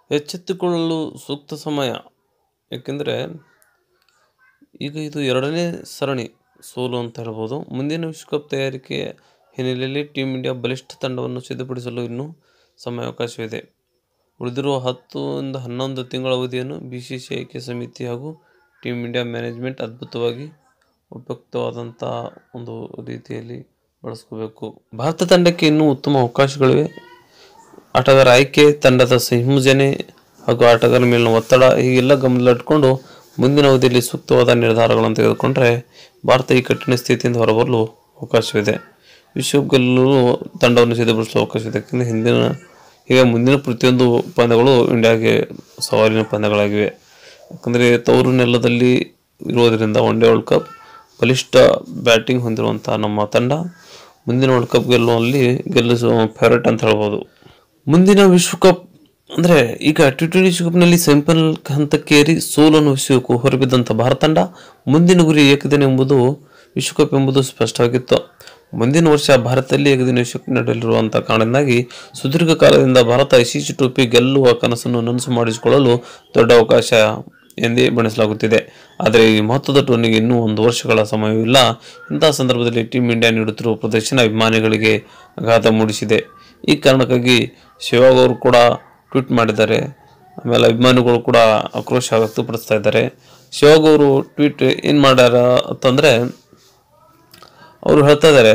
ಎಚ್ಚೆತ್ತುಕೊಳ್ಳಲು ಸೂಕ್ತ ಸಮಯ ಏಕೆಂದರೆ ಈಗ ಇದು ಎರಡನೇ ಸರಣಿ ಸೋಲು ಅಂತ ಹೇಳ್ಬೋದು ಮುಂದಿನ ವಿಶ್ವಕಪ್ ತಯಾರಿಕೆಯ ಹಿನ್ನೆಲೆಯಲ್ಲಿ ಟೀಮ್ ಇಂಡಿಯಾ ಬಲಿಷ್ಠ ತಂಡವನ್ನು ಸಿದ್ಧಪಡಿಸಲು ಇನ್ನೂ ಸಮಯಾವಕಾಶವಿದೆ ಉಳಿದಿರುವ ಹತ್ತರಿಂದ ಹನ್ನೊಂದು ತಿಂಗಳ ಅವಧಿಯನ್ನು ಬಿ ಸಿ ಸಿ ಐ ಸಮಿತಿ ಹಾಗೂ ಟೀಮ್ ಇಂಡಿಯಾ ಮ್ಯಾನೇಜ್ಮೆಂಟ್ ಅದ್ಭುತವಾಗಿ ಉಪಯುಕ್ತವಾದಂಥ ಒಂದು ರೀತಿಯಲ್ಲಿ ಬಳಸ್ಕೋಬೇಕು ಭಾರತ ತಂಡಕ್ಕೆ ಇನ್ನೂ ಉತ್ತಮ ಅವಕಾಶಗಳಿವೆ ಆಟಗಾರ ಆಯ್ಕೆ ತಂಡದ ಸಂಯೋಜನೆ ಹಾಗೂ ಆಟಗಾರ ಮೇಲಿನ ಒತ್ತಡ ಹೀಗೆಲ್ಲ ಗಮನದಲ್ಲಿಟ್ಕೊಂಡು ಮುಂದಿನ ಅವಧಿಯಲ್ಲಿ ಸೂಕ್ತವಾದ ನಿರ್ಧಾರಗಳನ್ನು ತೆಗೆದುಕೊಂಡರೆ ಭಾರತ ಈ ಕಠಿಣ ಸ್ಥಿತಿಯಿಂದ ಹೊರಬರಲು ಅವಕಾಶವಿದೆ ವಿಶ್ವಕಪ್ ಗೆಲ್ಲಲು ತಂಡವನ್ನು ಸಿದ್ಧಪಡಿಸಲು ಅವಕಾಶವಿದೆ ಯಾಕೆಂದರೆ ಹಿಂದಿನ ಈಗ ಮುಂದಿನ ಪ್ರತಿಯೊಂದು ಪಂದ್ಯಗಳು ಇಂಡಿಯಾಗೆ ಸವಾಲಿನ ಪಂದ್ಯಗಳಾಗಿವೆ ಯಾಕಂದರೆ ತವರು ನೆಲದಲ್ಲಿ ಇರುವುದರಿಂದ ಒನ್ ಡೇ ವರ್ಲ್ಡ್ ಕಪ್ ಬಲಿಷ್ಠ ಬ್ಯಾಟಿಂಗ್ ಹೊಂದಿರುವಂಥ ನಮ್ಮ ತಂಡ ಮುಂದಿನ ವರ್ಲ್ಡ್ ಕಪ್ ಗೆಲ್ಲುವಲ್ಲಿ ಗೆಲ್ಲಿಸುವ ಫೇವರೇಟ್ ಅಂತ ಹೇಳ್ಬೋದು ಮುಂದಿನ ವಿಶ್ವಕಪ್ ಅಂದರೆ ಈಗ ಟಿ ಟ್ವೆಂಟಿ ವಿಶ್ವಕಪ್ನಲ್ಲಿ ಸೆಮಿಫೈನಲ್ ಹಂತಕ್ಕೇರಿ ಸೋಲನ್ನು ವಿಶ್ವಕ್ಕೂ ಹೊರಬಿದ್ದಂಥ ಭಾರತ ತಂಡ ಮುಂದಿನ ಗುರಿ ಏಕದಿನ ಎಂಬುದು ವಿಶ್ವಕಪ್ ಎಂಬುದು ಸ್ಪಷ್ಟವಾಗಿತ್ತು ಮುಂದಿನ ವರ್ಷ ಭಾರತದಲ್ಲಿ ಏಕದಿನ ವಿಶ್ವಕಪ್ ನಡೆಯಲಿರುವಂಥ ಕಾರಣದಿಂದಾಗಿ ಸುದೀರ್ಘ ಕಾಲದಿಂದ ಭಾರತ ಐಸಿಸಿ ಟ್ರೋಫಿ ಗೆಲ್ಲುವ ಕನಸನ್ನು ನನಸು ಮಾಡಿಸಿಕೊಳ್ಳಲು ದೊಡ್ಡ ಅವಕಾಶ ಎಂದೇ ಬಣಿಸಲಾಗುತ್ತಿದೆ ಆದರೆ ಈ ಮಹತ್ವದ ಟೂರ್ನಿಗೆ ಇನ್ನೂ ಒಂದು ವರ್ಷಗಳ ಸಮಯವಿಲ್ಲ ಇಂತಹ ಸಂದರ್ಭದಲ್ಲಿ ಟೀಮ್ ಇಂಡಿಯಾ ನೀಡುತ್ತಿರುವ ಪ್ರದರ್ಶನ ಅಭಿಮಾನಿಗಳಿಗೆ ಆಘಾತ ಮೂಡಿಸಿದೆ ಈ ಕಾರಣಕ್ಕಾಗಿ ಸೆಹ್ವಾಗ್ ಅವರು ಕೂಡ ಟ್ವೀಟ್ ಮಾಡಿದ್ದಾರೆ ಆಮೇಲೆ ಅಭಿಮಾನಿಗಳು ಕೂಡ ಆಕ್ರೋಶ ವ್ಯಕ್ತಪಡಿಸ್ತಾ ಇದ್ದಾರೆ ಸೆಹ್ವಾಗ್ ಅವರು ಟ್ವೀಟ್ ಏನು ಮಾಡ್ಯಾರ ಅಂತಂದರೆ ಅವರು ಹೇಳ್ತಾ ಇದ್ದಾರೆ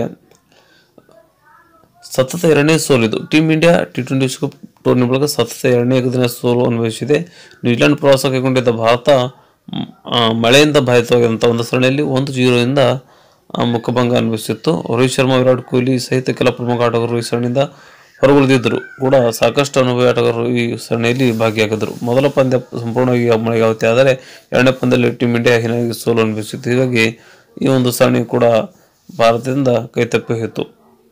ಸತತ ಎರಡನೇ ಸೋಲಿದು ಟೀಮ್ ಇಂಡಿಯಾ ಟಿ ಟ್ವೆಂಟಿ ವಿಶ್ವಕಪ್ ಟೂರ್ನಿ ಬಳಿಕ ಸತತ ಎರಡನೇ ಏಕದಿನ ಸೋಲು ಅನುಭವಿಸಿದೆ ನ್ಯೂಜಿಲೆಂಡ್ ಪ್ರವಾಸ ಕೈಗೊಂಡಿದ್ದ ಭಾರತ ಮ್, ಆ, ಮಳೆಯಿಂದ ಬಾಧಿತವಾಗಿದ್ದಂಥ ಒಂದು ಸರಣಿಯಲ್ಲಿ ಒಂದು ಜೀರೋಯಿಂದ ಆ, ಮುಖಭಂಗ ಅನುಭವಿಸಿತ್ತು ರೋಹಿತ್ ಶರ್ಮಾ ವಿರಾಟ್ ಕೊಹ್ಲಿ ಸಹಿತ ಕೆಲ ಪ್ರಮುಖ ಆಟಗಾರರು ಈ ಸರಣಿಯಿಂದ ಹೊರಗುಳಿದಿದ್ದರು ಕೂಡ ಸಾಕಷ್ಟು ಅನುಭವಿ ಆಟಗಾರರು ಈ ಸರಣಿಯಲ್ಲಿ ಭಾಗಿಯಾಗಿದ್ದರು ಮೊದಲ ಪಂದ್ಯ ಸಂಪೂರ್ಣವಾಗಿ ಮಳೆಗಾವತಿ ಆದರೆ ಎರಡನೇ ಪಂದ್ಯದಲ್ಲಿ ಟೀಮ್ ಇಂಡಿಯಾ ಹೀನಾಗಿ ಸೋಲು ಅನುಭವಿಸಿತ್ತು ಹೀಗಾಗಿ ಈ ಒಂದು ಸರಣಿ ಕೂಡ ಭಾರತದಿಂದ ಕೈತಪ್ಪಿ ಹೋಯಿತು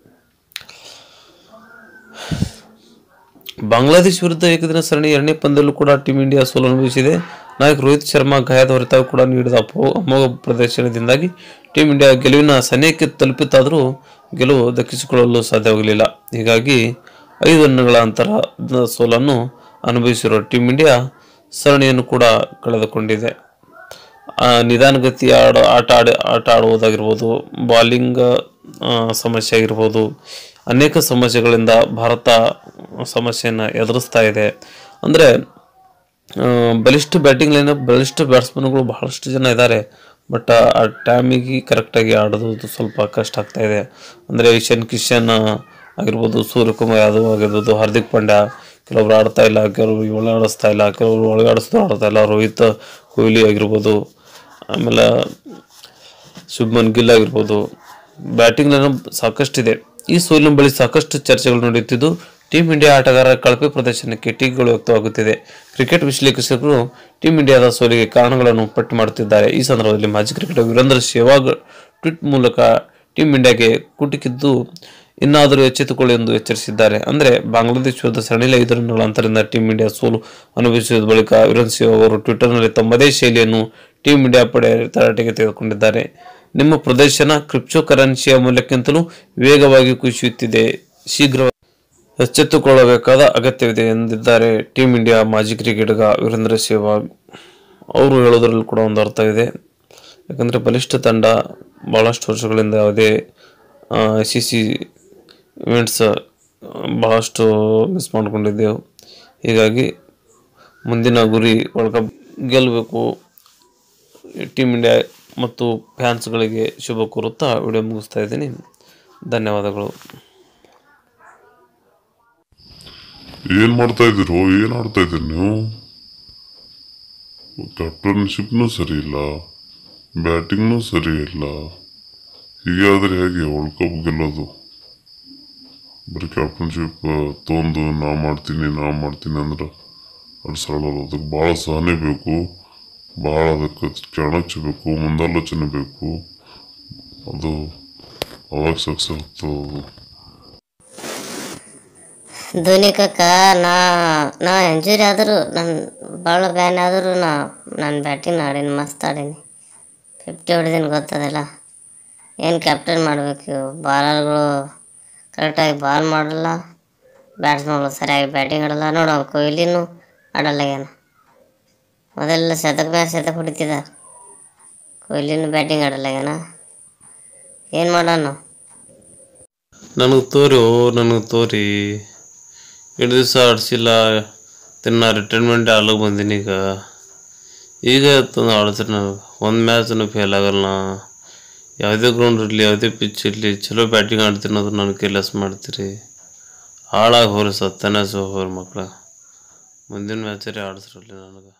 ಬಾಂಗ್ಲಾದೇಶ ವಿರುದ್ಧ ಏಕದಿನ ಸರಣಿ ಎರಡನೇ ಪಂದ್ಯದಲ್ಲೂ ಕೂಡ ಟೀಮ್ ಇಂಡಿಯಾ ಸೋಲು ಅನುಭವಿಸಿದೆ ನಾಯಕ ರೋಹಿತ್ ಶರ್ಮಾ ಗಾಯದ ಹೊರತಾಗಿ ಕೂಡ ನೀಡಿದ ಅಪೋ- ಅಮೋಘ ಪ್ರದರ್ಶನದಿಂದಾಗಿ ಟೀಮ್ ಇಂಡಿಯಾ ಗೆಲುವಿನ ಸನಿಹಕ್ಕೆ ತಲುಪಿತ್ತಾದರೂ ಗೆಲುವು ದಕ್ಕಿಸಿಕೊಳ್ಳಲು ಸಾಧ್ಯವಾಗಲಿಲ್ಲ ಹೀಗಾಗಿ ಐದು ರನ್ಗಳ ಅಂತರದ ಸೋಲನ್ನು ಅನುಭವಿಸಿರುವ ಟೀಮ್ ಇಂಡಿಯಾ ಸರಣಿಯನ್ನು ಕೂಡ ಕಳೆದುಕೊಂಡಿದೆ ಆ, ನಿಧಾನಗತಿ ಆಡ ಆಟ ಆಡಿ ಆಟ ಆಡುವುದಾಗಿರ್ಬೋದು ಬಾಲಿಂಗ್ ಸಮಸ್ಯೆ ಆಗಿರ್ಬೋದು ಅನೇಕ ಸಮಸ್ಯೆಗಳಿಂದ ಭಾರತ ಸಮಸ್ಯೆಯನ್ನು ಎದುರಿಸ್ತಾ ಇದೆ ಅಂದರೆ ಬಲಿಷ್ಠ ಬ್ಯಾಟಿಂಗ್ ಲೈನ್ ಬಲಿಷ್ಠ ಬ್ಯಾಟ್ಸ್ಮನ್ಗಳು ಬಹಳಷ್ಟು ಜನ ಇದ್ದಾರೆ ಬಟ್ ಆ ಟೈಮಿಗೆ ಕರೆಕ್ಟಾಗಿ ಆಡೋದು ಸ್ವಲ್ಪ ಕಷ್ಟ ಆಗ್ತಾ ಇದೆ ಅಂದರೆ ಇಶಾನ್ ಕಿಶನ್ ಆಗಿರ್ಬೋದು ಸೂರ್ಯಕುಮಾರ್ ಯಾದವ್ ಆಗಿರ್ಬೋದು ಹಾರ್ದಿಕ್ ಪಾಂಡ್ಯ ಕೆಲವರು ಆಡ್ತಾ ಇಲ್ಲ ಕೆಲವರು ಒಳಗೆ ಆಡಿಸ್ತಾ ಇಲ್ಲ ಕೆಲವರು ಒಳಗೆ ಆಡಿಸ್ತಾ ಆಡ್ತಾ ಇಲ್ಲ ರೋಹಿತ್ ಕೊಹ್ಲಿ ಆಗಿರ್ಬೋದು ಆಮೇಲೆ ಶುಭ್ಮನ್ ಗಿಲ್ ಆಗಿರ್ಬೋದು ಬ್ಯಾಟಿಂಗ್ ಲೈನ್ ಸಾಕಷ್ಟಿದೆ ಈ ಸೋಲಿನ ಬಳಿ ಸಾಕಷ್ಟು ಚರ್ಚೆಗಳು ನಡೆಯುತ್ತಿದ್ದು ಟೀಮ್ ಇಂಡಿಯಾ ಆಟಗಾರರ ಕಳಪೆ ಪ್ರದರ್ಶನಕ್ಕೆ ಟೀಕೆಗಳು ವ್ಯಕ್ತವಾಗುತ್ತಿದೆ ಕ್ರಿಕೆಟ್ ವಿಶ್ಲೇಷಕರು ಟೀಮ್ ಇಂಡಿಯಾದ ಸೋಲಿಗೆ ಕಾರಣಗಳನ್ನು ಪಟ್ಟಿ ಮಾಡುತ್ತಿದ್ದಾರೆ ಈ ಸಂದರ್ಭದಲ್ಲಿ ಮಾಜಿ ಕ್ರಿಕೆಟರ್ ವೀರೇಂದ್ರ ಸೆಹ್ವಾಗ್ ಟ್ವೀಟ್ ಮೂಲಕ ಟೀಮ್ ಇಂಡಿಯಾಗೆ ಕುಟುಕಿದ್ದು ಇನ್ನಾದರೂ ಎಚ್ಚೆತ್ತುಕೊಳ್ಳಿ ಎಂದು ಎಚ್ಚರಿಸಿದ್ದಾರೆ ಅಂದರೆ ಬಾಂಗ್ಲಾದೇಶ ವಿರುದ್ಧ ಸರಣಿಯಲ್ಲಿ ಐದು ರನ್ಗಳ ಅಂತರದಿಂದ ಟೀಮ್ ಇಂಡಿಯಾ ಸೋಲು ಅನುಭವಿಸಿದ ಬಳಿಕ ವೀರೇಂದ್ರ ಸೆಹ್ವಾಗ್ ಅವರು ಟ್ವಿಟರ್ನಲ್ಲಿ ತಮ್ಮದೇ ಶೈಲಿಯನ್ನು ಟೀಮ್ ಇಂಡಿಯಾ ಪಡೆ ತರಾಟೆಗೆ ತೆಗೆದುಕೊಂಡಿದ್ದಾರೆ ನಿಮ್ಮ ಪ್ರದರ್ಶನ ಕ್ರಿಪ್ಟೋ ಕರೆನ್ಸಿಯ ಮೌಲ್ಯಕ್ಕಿಂತಲೂ ವೇಗವಾಗಿ ಕುಸಿಯುತ್ತಿದೆ ಶೀಘ್ರ ಎಚ್ಚೆತ್ತುಕೊಳ್ಳಬೇಕಾದ ಅಗತ್ಯವಿದೆ ಎಂದಿದ್ದಾರೆ ಟೀಮ್ ಇಂಡಿಯಾ ಮಾಜಿ ಕ್ರಿಕೆಟಿಗ ವೀರೇಂದ್ರ ಸೆಹ್ವಾಗ್ ಅವರು ಹೇಳೋದ್ರಲ್ಲಿ ಕೂಡ ಒಂದು ಅರ್ಥ ಇದೆ ಯಾಕಂದರೆ ಬಲಿಷ್ಠ ತಂಡ ಭಾಳಷ್ಟು ವರ್ಷಗಳಿಂದ ಯಾವುದೇ ಐ ಸಿ ಸಿ ಇವೆಂಟ್ಸ್ ಭಾಳಷ್ಟು ಮಿಸ್ ಮಾಡ್ಕೊಂಡಿದ್ದೆವು ಹೀಗಾಗಿ ಮುಂದಿನ ಗುರಿ ವರ್ಲ್ಡ್ ಕಪ್ ಗೆಲ್ಲಬೇಕು ಟೀಮ್ ಇಂಡಿಯಾ ಮತ್ತು ಫ್ಯಾನ್ಸ್ಗಳಿಗೆ ಶುಭ ಕೋರುತ್ತಾ ವಿಡಿಯೋ ಮುಗಿಸ್ತಾ ಇದ್ದೀನಿ ಧನ್ಯವಾದಗಳು ಏನ್ ಮಾಡ್ತಾ ಇದ್ದೀರೋ ಏನ್ ಆಡ್ತಾ ಇದ್ದೀರಿ ನೀವು ಕ್ಯಾಪ್ಟನ್ಶಿಪ್ನೂ ಸರಿ ಇಲ್ಲ ಬ್ಯಾಟಿಂಗ್ನೂ ಸರಿ ಇಲ್ಲ ಹೀಗಾದ್ರೆ ಹೇಗೆ ವರ್ಲ್ಡ್ ಕಪ್ ಗೆಲ್ಲೋದು ಬರೀ ಕ್ಯಾಪ್ಟನ್ಶಿಪ್ ತೊಗೊಂಡು ನಾ ಮಾಡ್ತೀನಿ ನಾ ಮಾಡ್ತೀನಿ ಅಂದ್ರೆ ಅದು ಸರಳ ಅಲ್ಲ. ಅದಕ್ಕೆ ಭಾಳ ಸಹನೆ ಬೇಕು ಭಾಳ ಅದಕ್ಕೆ ಚಾಣಕ್ಯ ಬೇಕು ಮುಂದಾಲೋಚನೆ ಬೇಕು ಅದು ಅವಾಗ ಸಕ್ಸಸ್ ಆಗ್ತದೆ ಅದು ಧೋನಿ ಕಕ್ಕ ನಾ ನಾ ಇಂಜುರಿ ಆದರೂ ನನ್ನ ಭಾಳ ಬ್ಯಾನ್ ಆದರೂ ನಾ ನಾನು ಬ್ಯಾಟಿಂಗ್ ಆಡೀನಿ ಮಸ್ತ್ ಆಡೀನಿ ಫಿಫ್ಟಿ ಹೊಡೆದೀನಿ ಗೊತ್ತದಲ್ಲ ಏನು ಕ್ಯಾಪ್ಟನ್ ಮಾಡಬೇಕು ಬಾಲರ್ಗಳು ಕರೆಕ್ಟಾಗಿ ಬಾಲ್ ಮಾಡಲ್ಲ ಬ್ಯಾಟ್ಸ್ಮನ್ಗಳು ಸರಿಯಾಗಿ ಬ್ಯಾಟಿಂಗ್ ಆಡಲ್ಲ ನೋಡು ಕೊಹ್ಲಿನೂ ಆಡಲ್ಲಾಗ್ಯಾನ ಮೊದಲೆಲ್ಲ ಶತಕ ಮ್ಯಾಚ್ ಶತಕ ಹೊಡಿತಿದ್ದಾರೆ ಕೊಹ್ಲಿನೂ ಬ್ಯಾಟಿಂಗ್ ಆಡಲ್ಲಾಗ್ಯಾನ ಏನು ಮಾಡೋಣ ನಾವು ನನಗೆ ತೋರಿ ಓ ನನಗೆ ತೋರಿ ಎರಡು ದಿವಸ ಆಡಿಸಿಲ್ಲ ತಿನ್ನ ರಿಟೈರ್ಮೆಂಟ್ ಆಡ್ಲಿಕ್ಕೆ ಬಂದೀನಿ ಈಗ ಈಗ ತಂದು ಆಡಿಸ್ರಿ ನನಗೆ ಒಂದು ಮ್ಯಾಚನ್ನು ಫೇಲ್ ಆಗಲ್ಲ ನಾ ಯಾವುದೇ ಗ್ರೌಂಡ್ ಇರಲಿ ಯಾವುದೇ ಪಿಚ್ ಇರಲಿ ಚಲೋ ಬ್ಯಾಟಿಂಗ್ ಆಡ್ತೀನಿ ಅದು ನನಗೆ ಕೇರ್ಲೆಸ್ ಮಾಡ್ತೀರಿ ಹಾಳಾಗಿ ಹೋರಿ ಸತ್ತನೆ ಸೋ ಹೋರಿ ಮಕ್ಳು ಮುಂದಿನ ಮ್ಯಾಚರೇ ಆಡಿಸ್ರಲ್ಲಿ ನನಗೆ